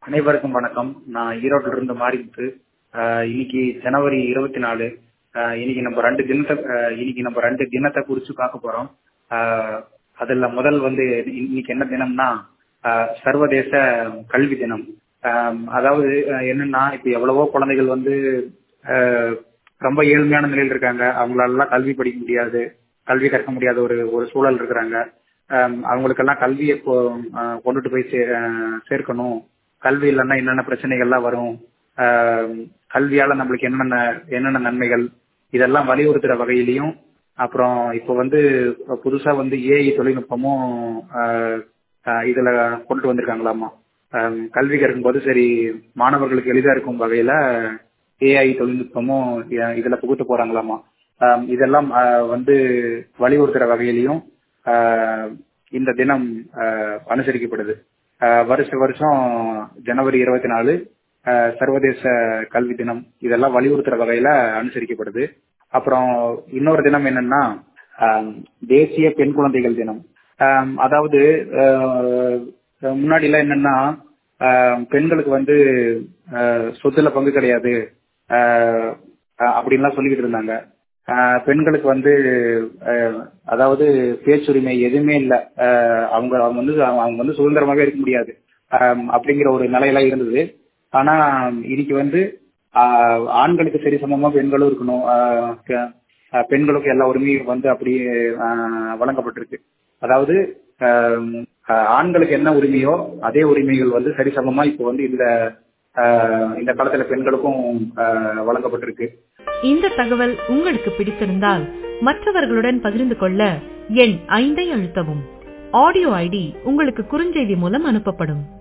அனைவருக்கும் வணக்கம் நான் ஈரோட்டில இருந்து மாரிமுத்து ஆஹ் இன்னைக்கு ஜனவரி இருபத்தி நாலு ஆஹ் இன்னைக்கு நம்ம ரெண்டு தினத்தை ஆஹ் இன்னைக்கு நம்ம ரெண்டு தினத்தை குறிச்சு பார்க்க போறோம் ஆஹ் அதுல முதல் வந்து இன்னைக்கு என்ன தினம்னா ஆஹ் சர்வதேச கல்வி தினம் ஆஹ் அதாவது ஆஹ் என்னன்னா இப்ப எவ்வளவோ குழந்தைகள் வந்து ஆஹ் ரொம்ப ஏழ்மையான நிலையில் இருக்காங்க அவங்களால கல்வி படிக்க முடியாது கல்வி கற்க முடியாத ஒரு ஒரு சூழல் இருக்கிறாங்க ஆஹ் அவங்களுக்கெல்லாம் கல்வியை கொ- ஆஹ் கொண்டுட்டு போய் சே- ஆஹ் சேர்க்கணும் கல்வி இல்லைன்னா என்னென்ன பிரச்சனைகள்லாம் வரும் ஆஹ் கல்வியால நம்மளுக்கு என்னென்ன என்னென்ன நன்மைகள் இதெல்லாம் வலியுறுத்துற வகையிலையும் அப்புறம் இப்போ வந்து புதுசா வந்து ஏஐ தொழில்நுட்பமும் ஆஹ் ஆஹ் இதுல கொண்டு வந்திருக்காங்களாமா ஆஹ் கல்வி கற்கும்போது சரி மாணவர்களுக்கு எளிதா இருக்கும் வகையில ஏஐ தொழில்நுட்பமும் இ- இதுல புகுத்த போறாங்களாமா ஆஹ் இதெல்லாம் ஆஹ் வந்து வலியுறுத்துற வகையிலையும் ஆஹ் இந்த தினம் ஆஹ் அனுசரிக்கப்படுது ஆஹ் வருஷ வருஷம் ஜனவரி இருபத்தி நாலு ஆஹ் சர்வதேச கல்வி தினம் இதெல்லாம் வலியுறுத்துற வகையில அனுசரிக்கப்படுது அப்புறம் இன்னொரு தினம் என்னன்னா ஆஹ் தேசிய பெண் குழந்தைகள் தினம் ஆஹ் அதாவது ஆஹ் முன்னாடி எல்லாம் என்னன்னா ஆஹ் பெண்களுக்கு வந்து ஆஹ் சொத்துல பங்கு கிடையாது ஆஹ் அஹ் அப்படின்லாம் சொல்லிக்கிட்டு இருந்தாங்க ஆஹ் பெண்களுக்கு வந்து ஆஹ் அதாவது பேச்சுரிமை எதுவுமே இல்லை அவங்க அவங்க வந்து அவங்க வந்து சுதந்திரமாவே இருக்க முடியாது ஆஹ் அப்படிங்கிற ஒரு நிலையெல்லாம் இருந்தது ஆனா இன்னைக்கு வந்து ஆஹ் ஆண்களுக்கு சரி சமமா பெண்களும் இருக்கணும் ஆஹ் பெ- ஆஹ் பெண்களுக்கு எல்லா உரிமையும் வந்து அப்படியே ஆஹ் வழங்கப்பட்டிருக்கு அதாவது ஆஹ் ஆஹ் ஆண்களுக்கு என்ன உரிமையோ அதே உரிமைகள் வந்து சரிசமமா இப்போ வந்து இந்த ஆஹ் இந்த காலத்துல பெண்களுக்கும் ஆஹ் வழங்கப்பட்டிருக்கு இந்த தகவல் உங்களுக்கு பிடித்திருந்தால் மற்றவர்களுடன் பகிர்ந்து கொள்ள எண் ஐந்தை அழுத்தவும் ஆடியோ ஐடி உங்களுக்கு குறுஞ்செய்தி மூலம் அனுப்பப்படும்